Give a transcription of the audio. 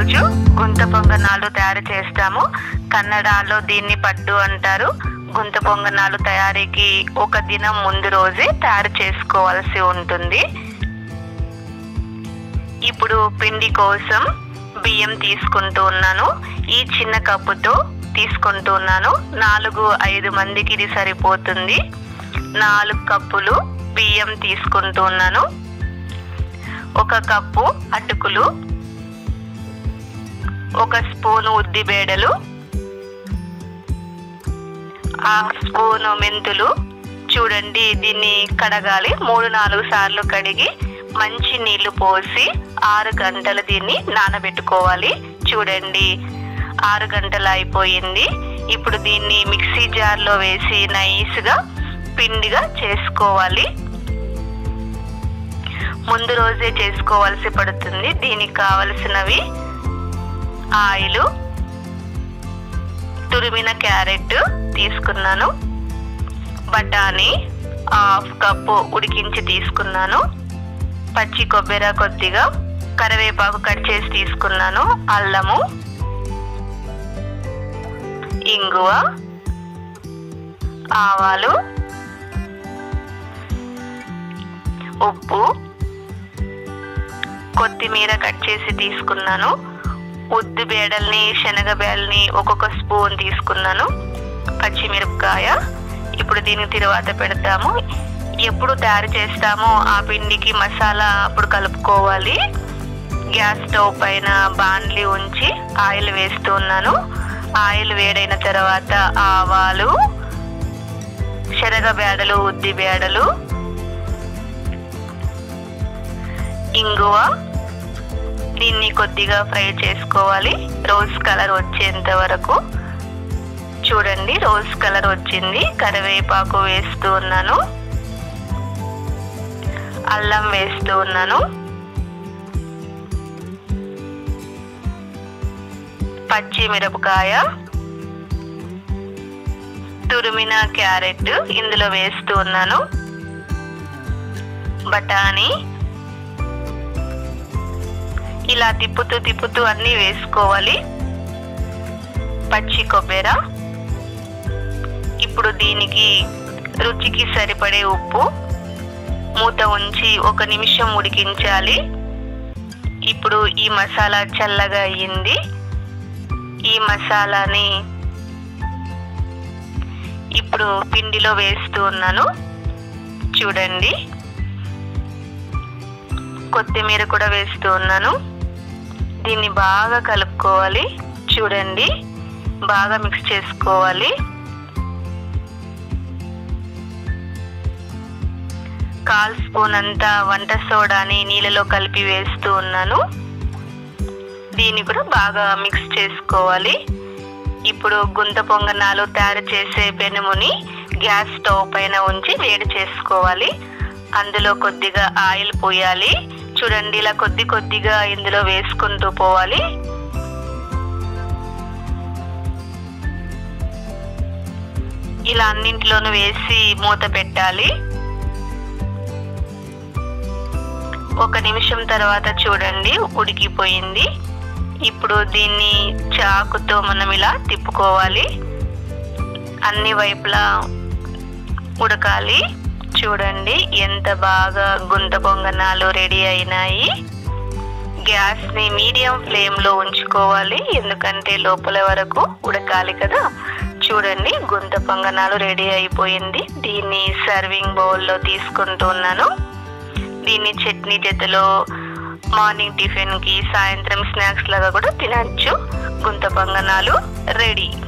రోజు గుంత పొంగనాలు తయారు చేస్తాము కన్నడలో దీన్ని పట్టు అంటారు గుంత పొంగనాలు తయారీకి ఒక దినం ముందు రోజే తయారు చేసుకోవాల్సి ఉంటుంది ఇప్పుడు పిండి కోసం బియ్యం తీసుకుంటూ ఉన్నాను ఈ చిన్న కప్పుతో తీసుకుంటూ ఉన్నాను నాలుగు ఐదు మందికి ఇది సరిపోతుంది నాలుగు కప్పులు బియ్యం తీసుకుంటూ ఉన్నాను ఒక కప్పు అటుకులు ఒక స్పూను ఉద్ది బేడలు హాఫ్ స్పూను మెంతులు చూడండి దీన్ని కడగాలి మూడు నాలుగు సార్లు కడిగి మంచి నీళ్లు పోసి ఆరు గంటలు దీన్ని నానబెట్టుకోవాలి చూడండి ఆరు గంటలు అయిపోయింది ఇప్పుడు దీన్ని మిక్సీ జార్లో వేసి నైస్గా పిండిగా చేసుకోవాలి ముందు రోజే చేసుకోవాల్సి పడుతుంది దీనికి కావలసినవి ఆయిల్ తురిమిన క్యారెట్ తీసుకున్నాను బఠానీ హాఫ్ కప్పు ఉడికించి తీసుకున్నాను పచ్చి కొబ్బరి కొద్దిగా కరివేపాకు కట్ చేసి తీసుకున్నాను అల్లము ఇంగువ ఆవాలు ఉప్పు కొత్తిమీర కట్ చేసి తీసుకున్నాను ఉద్ది బేడల్ని శనగ బేడల్ని ఒక్కొక్క స్పూన్ తీసుకున్నాను పచ్చిమిరపకాయ ఇప్పుడు దీనికి తిరువాత పెడతాము ఎప్పుడు తయారు చేస్తామో ఆ పిండికి మసాలా అప్పుడు కలుపుకోవాలి గ్యాస్ స్టవ్ పైన బాండ్లీ ఉంచి ఆయిల్ వేస్తూ ఉన్నాను ఆయిల్ వేడైన తర్వాత ఆవాలు శనగ బేడలు ఉద్ది బేడలు ఇంగువ దీన్ని కొద్దిగా ఫ్రై చేసుకోవాలి రోజ్ కలర్ వచ్చేంత వరకు చూడండి రోజ్ కలర్ వచ్చింది కరివేపాకు వేస్తూ ఉన్నాను అల్లం వేస్తూ ఉన్నాను పచ్చి మిరపకాయ తురిమిన క్యారెట్ ఇందులో వేస్తూ ఉన్నాను బఠానీ ఇలా తిప్పుతూ తిప్పుతూ అన్నీ వేసుకోవాలి పచ్చి కొబ్బెర ఇప్పుడు దీనికి రుచికి సరిపడే ఉప్పు మూత ఉంచి ఒక నిమిషం ఉడికించాలి ఇప్పుడు ఈ మసాలా చల్లగా అయ్యింది ఈ మసాలాని ఇప్పుడు పిండిలో వేస్తూ ఉన్నాను చూడండి కొత్తిమీర కూడా వేస్తూ ఉన్నాను దీన్ని బాగా కలుపుకోవాలి చూడండి బాగా మిక్స్ చేసుకోవాలి కాల్ స్పూన్ అంతా వంట సోడాని నీళ్ళలో కలిపి వేస్తూ ఉన్నాను దీన్ని కూడా బాగా మిక్స్ చేసుకోవాలి ఇప్పుడు గుంత పొంగనాలు తయారు చేసే పెనుముని గ్యాస్ స్టవ్ పైన ఉంచి వేడి చేసుకోవాలి అందులో కొద్దిగా ఆయిల్ పోయాలి చూడండి ఇలా కొద్ది కొద్దిగా ఇందులో వేసుకుంటూ పోవాలి ఇలా అన్నింటిలోనూ వేసి మూత పెట్టాలి ఒక నిమిషం తర్వాత చూడండి ఉడికిపోయింది ఇప్పుడు దీన్ని చాకుతో మనం ఇలా తిప్పుకోవాలి అన్ని వైపులా ఉడకాలి చూడండి ఎంత బాగా గుంత పొంగనాలు రెడీ అయినాయి గ్యాస్ని మీడియం ఫ్లేమ్లో ఉంచుకోవాలి ఎందుకంటే లోపల వరకు ఉడకాలి కదా చూడండి గుంత పొంగనాలు రెడీ అయిపోయింది దీన్ని సర్వింగ్ బౌల్లో తీసుకుంటున్నాను దీన్ని చట్నీ జతలో మార్నింగ్ టిఫిన్కి సాయంత్రం స్నాక్స్ లాగా కూడా తినచ్చు గుంత పొంగనాలు రెడీ